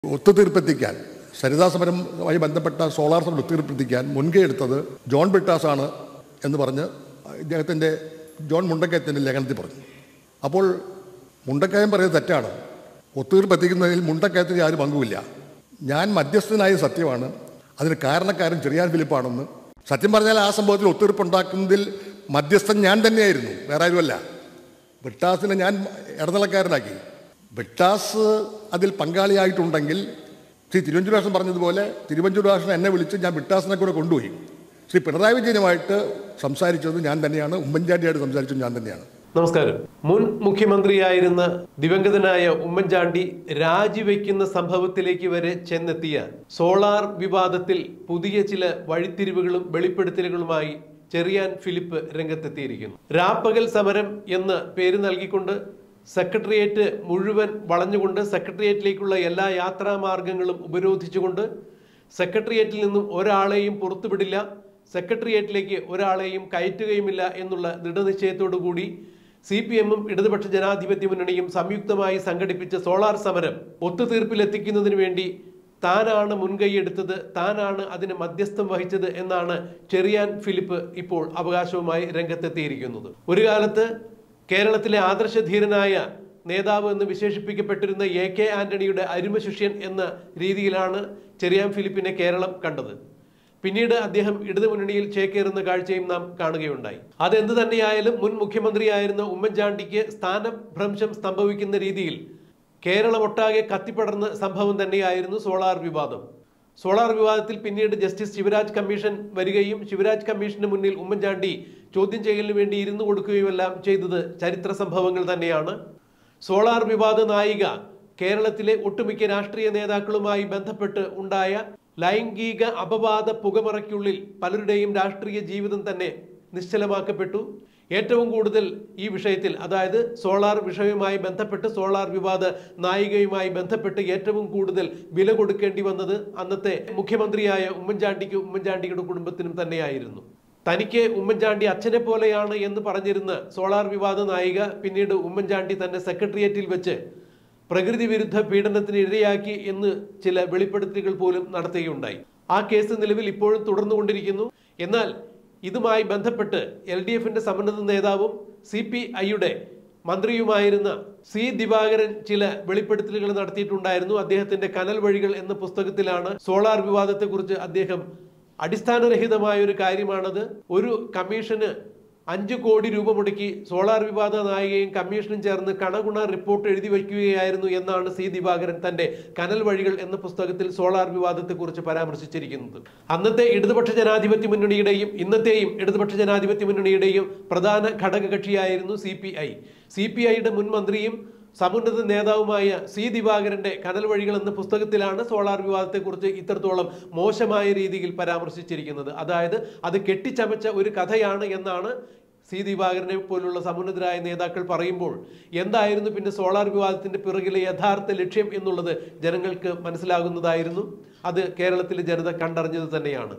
ഒത്തുതീർപ്പെത്തിക്കാൻ സരിതാ സമരവുമായി ബന്ധപ്പെട്ട സോളാർ സമരം ഒത്തുതീർപ്പെത്തിക്കാൻ മുൻകൈ എടുത്തത് ജോൺ ബ്രിട്ടാസ് ആണ് എന്ന് പറഞ്ഞ് ഇദ്ദേഹത്തിൻ്റെ ജോൺ മുണ്ടക്കയത്തിൻ്റെ ലേഖനത്തിൽ പറഞ്ഞു അപ്പോൾ മുണ്ടക്കയം പറയുന്നത് തെറ്റാണ് ഒത്തുതീർപ്പെത്തിക്കുന്നതിൽ മുണ്ടക്കയത്തിന് ആരും പങ്കുമില്ല ഞാൻ മധ്യസ്ഥനായ സത്യമാണ് അതിന് കാരണക്കാരൻ ചെറിയാൻ ഫിലിപ്പാണെന്ന് സത്യം പറഞ്ഞാൽ ആ സംഭവത്തിൽ ഒത്തുതീർപ്പുണ്ടാക്കുന്നതിൽ മധ്യസ്ഥൻ ഞാൻ തന്നെയായിരുന്നു വേറെ ആരുമല്ല ബ്രിട്ടാസിനെ ഞാൻ ഇടനിലക്കാരനാക്കി ബ്രിട്ടാസ് അതിൽ പങ്കാളിയായിട്ടുണ്ടെങ്കിൽ ശ്രീ തിരുവഞ്ചൂരാഷൻ പറഞ്ഞതുപോലെ തിരുവഞ്ചൂരാഷൻ എന്നെ വിളിച്ച് ഞാൻ ബ്രിട്ടാസിനെ കൂടെ കൊണ്ടുപോയി ശ്രീ പിണറായി വിജയനുമായിട്ട് സംസാരിച്ചത് ഞാൻ തന്നെയാണ് ഉമ്മൻചാണ്ടിയായിട്ട് സംസാരിച്ചത് ഞാൻ തന്നെയാണ് നമസ്കാരം മുൻ മുഖ്യമന്ത്രിയായിരുന്ന ദിവംഗതനായ ഉമ്മൻചാണ്ടി രാജിവെക്കുന്ന സംഭവത്തിലേക്ക് വരെ ചെന്നെത്തിയ സോളാർ വിവാദത്തിൽ പുതിയ ചില വഴിത്തിരിവുകളും വെളിപ്പെടുത്തലുകളുമായി ചെറിയാൻ ഫിലിപ്പ് രംഗത്തെത്തിയിരിക്കുന്നു രാപ്പകൽ സമരം എന്ന് പേര് നൽകിക്കൊണ്ട് സെക്രട്ടേറിയറ്റ് മുഴുവൻ വളഞ്ഞുകൊണ്ട് സെക്രട്ടേറിയറ്റിലേക്കുള്ള എല്ലാ യാത്രാമാർഗങ്ങളും ഉപരോധിച്ചുകൊണ്ട് സെക്രട്ടേറിയറ്റിൽ നിന്നും ഒരാളെയും പുറത്തുവിടില്ല സെക്രട്ടേറിയറ്റിലേക്ക് ഒരാളെയും കയറ്റുകയുമില്ല എന്നുള്ള ദൃഢനിശ്ചയത്തോടു കൂടി സി പി എമ്മും ഇടതുപക്ഷ ജനാധിപത്യ മുന്നണിയും സംയുക്തമായി സംഘടിപ്പിച്ച സോളാർ സമരം ഒത്തുതീർപ്പിലെത്തിക്കുന്നതിന് വേണ്ടി താനാണ് മുൻകൈയെടുത്തത് താനാണ് അതിന് മധ്യസ്ഥം വഹിച്ചത് എന്നാണ് ചെറിയാൻ ഫിലിപ്പ് ഇപ്പോൾ അവകാശവുമായി രംഗത്തെത്തിയിരിക്കുന്നത് ഒരു കാലത്ത് കേരളത്തിലെ ആദർശധീരനായ നേതാവ് എന്ന് വിശേഷിപ്പിക്കപ്പെട്ടിരുന്ന എ കെ ആന്റണിയുടെ അരുമ ശിഷ്യൻ എന്ന രീതിയിലാണ് ചെറിയാൻ ഫിലിപ്പിനെ കേരളം കണ്ടത് പിന്നീട് അദ്ദേഹം ഇടതുമുന്നണിയിൽ ചേക്കേറുന്ന കാഴ്ചയും നാം കാണുകയുണ്ടായി അതെന്ത് തന്നെയായാലും മുൻ മുഖ്യമന്ത്രിയായിരുന്ന ഉമ്മൻചാണ്ടിക്ക് സ്ഥാനഭ്രംശം സംഭവിക്കുന്ന രീതിയിൽ കേരളമൊട്ടാകെ കത്തിപ്പടർന്ന സംഭവം തന്നെയായിരുന്നു സോളാർ വിവാദം സോളാർ വിവാദത്തിൽ പിന്നീട് ജസ്റ്റിസ് ശിവരാജ് കമ്മീഷൻ വരികയും ശിവരാജ് കമ്മീഷന് മുന്നിൽ ഉമ്മൻചാണ്ടി ചോദ്യം ചെയ്യലിന് വേണ്ടി ഇരുന്നു കൊടുക്കുകയുമെല്ലാം ചെയ്തത് ചരിത്ര സംഭവങ്ങൾ തന്നെയാണ് സോളാർ വിവാദ നായിക കേരളത്തിലെ ഒട്ടുമിക്ക രാഷ്ട്രീയ നേതാക്കളുമായി ബന്ധപ്പെട്ട് ഉണ്ടായ ലൈംഗിക അപവാദ പുകമറയ്ക്കുള്ളിൽ പലരുടെയും രാഷ്ട്രീയ ജീവിതം തന്നെ നിശ്ചലമാക്കപ്പെട്ടു ഏറ്റവും കൂടുതൽ ഈ വിഷയത്തിൽ അതായത് സോളാർ വിഷയവുമായി ബന്ധപ്പെട്ട് സോളാർ വിവാദ നായികയുമായി ബന്ധപ്പെട്ട് ഏറ്റവും കൂടുതൽ വില കൊടുക്കേണ്ടി വന്നത് അന്നത്തെ മുഖ്യമന്ത്രിയായ ഉമ്മൻചാണ്ടിക്കും ഉമ്മൻചാണ്ടിയുടെ കുടുംബത്തിനും തന്നെയായിരുന്നു തനിക്ക് ഉമ്മൻചാണ്ടി അച്ഛനെ പോലെയാണ് എന്ന് പറഞ്ഞിരുന്ന സോളാർ വിവാദ നായിക പിന്നീട് ഉമ്മൻചാണ്ടി തന്നെ സെക്രട്ടേറിയറ്റിൽ വെച്ച് പ്രകൃതി വിരുദ്ധ പീഡനത്തിന് ഇരയാക്കി എന്ന് ചില വെളിപ്പെടുത്തലുകൾ പോലും നടത്തുകയുണ്ടായി ആ കേസ് നിലവിൽ ഇപ്പോഴും തുടർന്നുകൊണ്ടിരിക്കുന്നു എന്നാൽ ഇതുമായി ബന്ധപ്പെട്ട് എൽ ഡി എഫിന്റെ സമന്നത നേതാവും സി പി ഐയുടെ മന്ത്രിയുമായിരുന്ന സി ദിവാകരൻ ചില വെളിപ്പെടുത്തലുകൾ നടത്തിയിട്ടുണ്ടായിരുന്നു അദ്ദേഹത്തിന്റെ കനൽ വഴികൾ എന്ന പുസ്തകത്തിലാണ് സോളാർ വിവാദത്തെക്കുറിച്ച് അദ്ദേഹം അടിസ്ഥാനരഹിതമായ ഒരു കാര്യമാണത് ഒരു കമ്മീഷന് അഞ്ച് കോടി രൂപ മുടക്കി സോളാർ വിവാദ നായികയും കമ്മീഷനും ചേർന്ന് കണഗുണ റിപ്പോർട്ട് എഴുതി വയ്ക്കുകയായിരുന്നു എന്നാണ് സി ദിവാകരൻ തന്റെ കനൽ വഴികൾ എന്ന പുസ്തകത്തിൽ സോളാർ വിവാദത്തെക്കുറിച്ച് പരാമർശിച്ചിരിക്കുന്നത് അന്നത്തെ ഇടതുപക്ഷ ജനാധിപത്യ മുന്നണിയുടെയും ഇന്നത്തെയും ഇടതുപക്ഷ ജനാധിപത്യ മുന്നണിയുടെയും പ്രധാന ഘടകകക്ഷിയായിരുന്നു C P I C P ഐയുടെ മുൻ മന്ത്രിയും സമുന്നത നേതാവുമായ സി ദിവാകരന്റെ കനൽ വഴികൾ എന്ന പുസ്തകത്തിലാണ് സോളാർ വിവാദത്തെക്കുറിച്ച് ഇത്രത്തോളം മോശമായ രീതിയിൽ പരാമർശിച്ചിരിക്കുന്നത് അതായത് അത് കെട്ടിച്ചമച്ച ഒരു കഥയാണ് എന്നാണ് സി ദിവാകരനെ പോലുള്ള സമുന്നതരായ നേതാക്കൾ പറയുമ്പോൾ എന്തായിരുന്നു പിന്നെ സോളാർ വിവാദത്തിന്റെ പിറകിലെ യഥാർത്ഥ ലക്ഷ്യം എന്നുള്ളത് ജനങ്ങൾക്ക് മനസ്സിലാകുന്നതായിരുന്നു അത് കേരളത്തിലെ ജനത കണ്ടറിഞ്ഞത് തന്നെയാണ്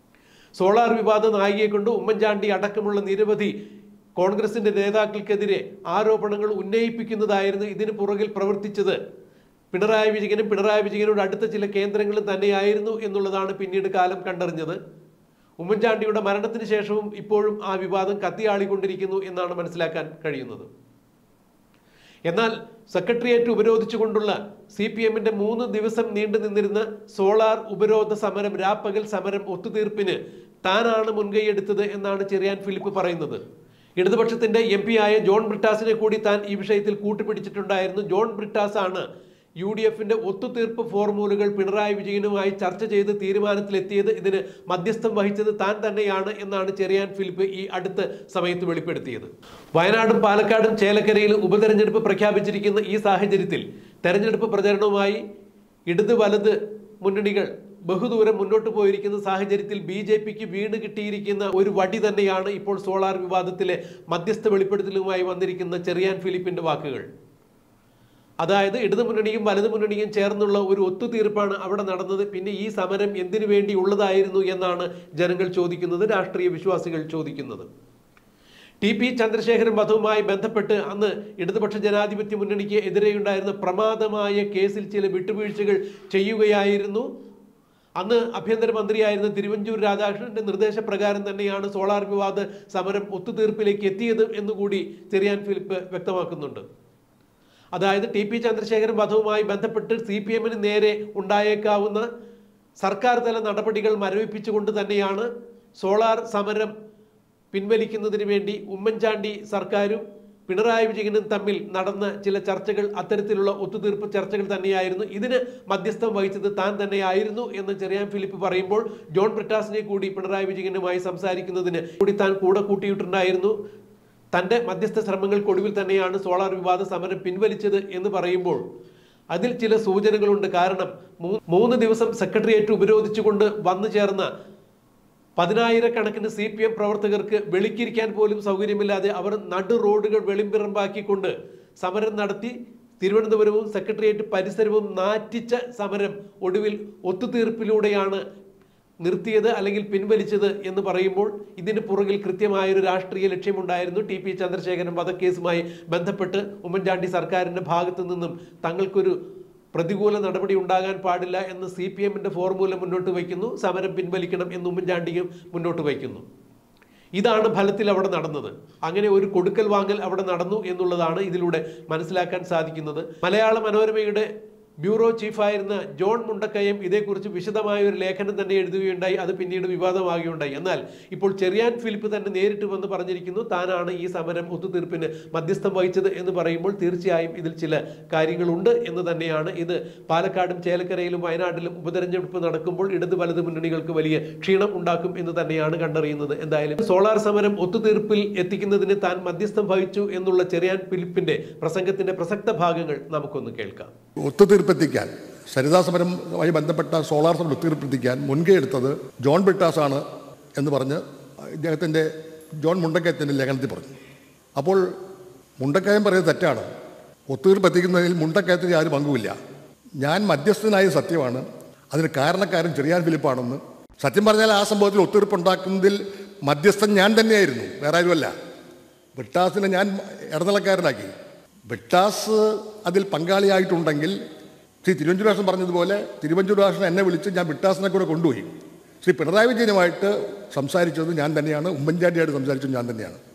സോളാർ വിവാദ നായികയെ കൊണ്ട് ഉമ്മൻചാണ്ടി അടക്കമുള്ള നിരവധി കോൺഗ്രസിന്റെ നേതാക്കൾക്കെതിരെ ആരോപണങ്ങൾ ഉന്നയിപ്പിക്കുന്നതായിരുന്നു ഇതിന് പുറകിൽ പ്രവർത്തിച്ചത് പിണറായി വിജയനും പിണറായി വിജയനോട് അടുത്ത ചില കേന്ദ്രങ്ങളും തന്നെയായിരുന്നു എന്നുള്ളതാണ് പിന്നീട് കാലം കണ്ടറിഞ്ഞത് ഉമ്മൻചാണ്ടിയുടെ മരണത്തിന് ശേഷവും ഇപ്പോഴും ആ വിവാദം കത്തിയാളിക്കൊണ്ടിരിക്കുന്നു എന്നാണ് മനസ്സിലാക്കാൻ കഴിയുന്നത് എന്നാൽ സെക്രട്ടേറിയറ്റ് ഉപരോധിച്ചുകൊണ്ടുള്ള സി പി എമ്മിന്റെ മൂന്ന് ദിവസം നീണ്ടു നിന്നിരുന്ന സോളാർ ഉപരോധ സമരം രാപ്പകൽ സമരം ഒത്തുതീർപ്പിന് താനാണ് മുൻകൈയെടുത്തത് എന്നാണ് ചെറിയാൻ ഫിലിപ്പ് പറയുന്നത് ഇടതുപക്ഷത്തിന്റെ എം പി ആയ ജോൺ ബ്രിട്ടാസിനെ കൂടി താൻ ഈ വിഷയത്തിൽ കൂട്ടുപിടിച്ചിട്ടുണ്ടായിരുന്നു ജോൺ ബ്രിട്ടാസ് ആണ് യു ഡി എഫിന്റെ ഒത്തുതീർപ്പ് ഫോർമുലകൾ പിണറായി വിജയനുമായി ചർച്ച ചെയ്ത് തീരുമാനത്തിലെത്തിയത് ഇതിന് മധ്യസ്ഥം വഹിച്ചത് താൻ തന്നെയാണ് എന്നാണ് ചെറിയാൻ ഫിലിപ്പ് ഈ അടുത്ത സമയത്ത് വെളിപ്പെടുത്തിയത് വയനാടും പാലക്കാടും ചേലക്കരയിലും ഉപതെരഞ്ഞെടുപ്പ് പ്രഖ്യാപിച്ചിരിക്കുന്ന ഈ സാഹചര്യത്തിൽ തെരഞ്ഞെടുപ്പ് പ്രചരണവുമായി ഇടത് വലത് മുന്നണികൾ ബഹുദൂരം മുന്നോട്ട് പോയിരിക്കുന്ന സാഹചര്യത്തിൽ ബി ജെ പിക്ക് വീണ് കിട്ടിയിരിക്കുന്ന ഒരു വടി തന്നെയാണ് ഇപ്പോൾ സോളാർ വിവാദത്തിലെ മധ്യസ്ഥ വെളിപ്പെടുത്തലുമായി വന്നിരിക്കുന്ന ചെറിയാൻ ഫിലിപ്പിന്റെ വാക്കുകൾ അതായത് ഇടതു മുന്നണിയും വലതു മുന്നണിയും ചേർന്നുള്ള ഒരു ഒത്തുതീർപ്പാണ് അവിടെ നടന്നത് പിന്നെ ഈ സമരം എന്തിനു വേണ്ടി ഉള്ളതായിരുന്നു എന്നാണ് ജനങ്ങൾ ചോദിക്കുന്നത് രാഷ്ട്രീയ വിശ്വാസികൾ ചോദിക്കുന്നത് ടി പി ചന്ദ്രശേഖരൻ വധവുമായി ബന്ധപ്പെട്ട് അന്ന് ഇടതുപക്ഷ ജനാധിപത്യ മുന്നണിക്ക് എതിരെയുണ്ടായിരുന്ന പ്രമാദമായ കേസിൽ ചില വിട്ടുവീഴ്ചകൾ ചെയ്യുകയായിരുന്നു അന്ന് ആഭ്യന്തരമന്ത്രിയായിരുന്ന തിരുവഞ്ചൂർ രാധാകൃഷ്ണന്റെ നിർദ്ദേശപ്രകാരം തന്നെയാണ് സോളാർ വിവാദ സമരം ഒത്തുതീർപ്പിലേക്ക് എത്തിയത് എന്നുകൂടി ചെറിയാൻ ഫിലിപ്പ് വ്യക്തമാക്കുന്നുണ്ട് അതായത് ടി പി ചന്ദ്രശേഖരൻ വധവുമായി ബന്ധപ്പെട്ട് സി പി എമ്മിന് നേരെ ഉണ്ടായേക്കാവുന്ന സർക്കാർ തല നടപടികൾ മരവിപ്പിച്ചുകൊണ്ട് തന്നെയാണ് സോളാർ സമരം പിൻവലിക്കുന്നതിന് വേണ്ടി ഉമ്മൻചാണ്ടി സർക്കാരും പിണറായി വിജയനും തമ്മിൽ നടന്ന ചില ചർച്ചകൾ അത്തരത്തിലുള്ള ഒത്തുതീർപ്പ് ചർച്ചകൾ തന്നെയായിരുന്നു ഇതിന് മധ്യസ്ഥം വഹിച്ചത് താൻ തന്നെയായിരുന്നു എന്ന് ചെറിയാൻ ഫിലിപ്പ് പറയുമ്പോൾ ജോൺ ബ്രിട്ടാസിനെ കൂടി പിണറായി വിജയനുമായി സംസാരിക്കുന്നതിന് കൂടി താൻ കൂടെ കൂട്ടിയിട്ടുണ്ടായിരുന്നു തന്റെ മധ്യസ്ഥ ശ്രമങ്ങൾക്കൊടുവിൽ തന്നെയാണ് സോളാർ വിവാദ സമരം പിൻവലിച്ചത് എന്ന് പറയുമ്പോൾ അതിൽ ചില സൂചനകളുണ്ട് കാരണം മൂ- മൂന്ന് ദിവസം സെക്രട്ടേറിയറ്റ് ഉപരോധിച്ചുകൊണ്ട് വന്നു ചേർന്ന പതിനായിരക്കണക്കിന് സി പി എം പ്രവർത്തകർക്ക് വെളിക്കിരിക്കാൻ പോലും സൗകര്യമില്ലാതെ അവർ നടു റോഡുകൾ വെളിമ്പിറമ്പാക്കിക്കൊണ്ട് സമരം നടത്തി തിരുവനന്തപുരവും സെക്രട്ടേറിയറ്റ് പരിസരവും നാറ്റിച്ച സമരം ഒടുവിൽ ഒത്തുതീർപ്പിലൂടെയാണ് നിർത്തിയത് അല്ലെങ്കിൽ പിൻവലിച്ചത് എന്ന് പറയുമ്പോൾ ഇതിന് പുറകിൽ കൃത്യമായൊരു രാഷ്ട്രീയ ലക്ഷ്യമുണ്ടായിരുന്നു ടി പി ചന്ദ്രശേഖരൻ വധക്കേസുമായി ബന്ധപ്പെട്ട് ഉമ്മൻചാണ്ടി സർക്കാരിന്റെ ഭാഗത്തു നിന്നും തങ്ങൾക്കൊരു പ്രതികൂല നടപടി ഉണ്ടാകാൻ പാടില്ല എന്ന് സി പി എമ്മിന്റെ ഫോർമുല മുന്നോട്ട് വയ്ക്കുന്നു സമരം പിൻവലിക്കണം എന്ന് ഉമ്മൻചാണ്ടിയും മുന്നോട്ട് വയ്ക്കുന്നു ഇതാണ് ഫലത്തിൽ അവിടെ നടന്നത് അങ്ങനെ ഒരു കൊടുക്കൽ വാങ്ങൽ അവിടെ നടന്നു എന്നുള്ളതാണ് ഇതിലൂടെ മനസ്സിലാക്കാൻ സാധിക്കുന്നത് മലയാള മനോരമയുടെ ബ്യൂറോ ചീഫായിരുന്ന ജോൺ മുണ്ടക്കയം ഇതേക്കുറിച്ച് വിശദമായ ഒരു ലേഖനം തന്നെ എഴുതുകയുണ്ടായി അത് പിന്നീട് വിവാദമാകുകയുണ്ടായി എന്നാൽ ഇപ്പോൾ ചെറിയാൻ ഫിലിപ്പ് തന്നെ നേരിട്ട് വന്ന് പറഞ്ഞിരിക്കുന്നു താനാണ് ഈ സമരം ഒത്തുതീർപ്പിന് മധ്യസ്ഥം വഹിച്ചത് എന്ന് പറയുമ്പോൾ തീർച്ചയായും ഇതിൽ ചില കാര്യങ്ങളുണ്ട് എന്ന് തന്നെയാണ് ഇത് പാലക്കാടും ചേലക്കരയിലും വയനാട്ടിലും ഉപതെരഞ്ഞെടുപ്പ് നടക്കുമ്പോൾ ഇടത് വലത് മുന്നണികൾക്ക് വലിയ ക്ഷീണം ഉണ്ടാക്കും എന്ന് തന്നെയാണ് കണ്ടറിയുന്നത് എന്തായാലും സോളാർ സമരം ഒത്തുതീർപ്പിൽ എത്തിക്കുന്നതിന് താൻ മധ്യസ്ഥം വഹിച്ചു എന്നുള്ള ചെറിയാൻ ഫിലിപ്പിന്റെ പ്രസംഗത്തിന്റെ പ്രസക്ത ഭാഗങ്ങൾ നമുക്കൊന്ന് കേൾക്കാം ഒത്തുതീർപ്പെത്തിക്കാൻ സരിതാ സമരവുമായി ബന്ധപ്പെട്ട സോളാർ സമരം ഒത്തുതീർപ്പെത്തിക്കാൻ മുൻകൈ എടുത്തത് ജോൺ ബ്രിട്ടാസ് ആണ് എന്ന് പറഞ്ഞ് ഇദ്ദേഹത്തിൻ്റെ ജോൺ മുണ്ടക്കയത്തിൻ്റെ ലേഖനത്തിൽ പറഞ്ഞു അപ്പോൾ മുണ്ടക്കയം പറയുന്നത് തെറ്റാണ് ഒത്തുതീർപ്പെത്തിക്കുന്നതിൽ മുണ്ടക്കയത്തിന് യാതൊരു പങ്കുമില്ല ഞാൻ മധ്യസ്ഥനായ സത്യമാണ് അതിന് കാരണക്കാരൻ ചെറിയാൻ ഫിലിപ്പാണെന്ന് സത്യം പറഞ്ഞാൽ ആ സംഭവത്തിൽ ഒത്തുതീർപ്പുണ്ടാക്കുന്നതിൽ മധ്യസ്ഥൻ ഞാൻ തന്നെയായിരുന്നു വേറെ ആരുമല്ല ബ്രിട്ടാസിനെ ഞാൻ ഇടനിലക്കാരനാക്കി ബ്രിട്ടാസ് അതിൽ പങ്കാളിയായിട്ടുണ്ടെങ്കിൽ ശ്രീ തിരുവഞ്ചൂരാഷൻ പറഞ്ഞതുപോലെ തിരുവഞ്ചൂരാഷൻ എന്നെ വിളിച്ച് ഞാൻ ബ്രിട്ടാസിനെ കൂടെ കൊണ്ടുപോയി ശ്രീ പിണറായി വിജയനുമായിട്ട് സംസാരിച്ചത് ഞാൻ തന്നെയാണ് ഉമ്മൻചാണ്ടിയായിട്ട് സംസാരിച്ചത് ഞാൻ തന്നെയാണ്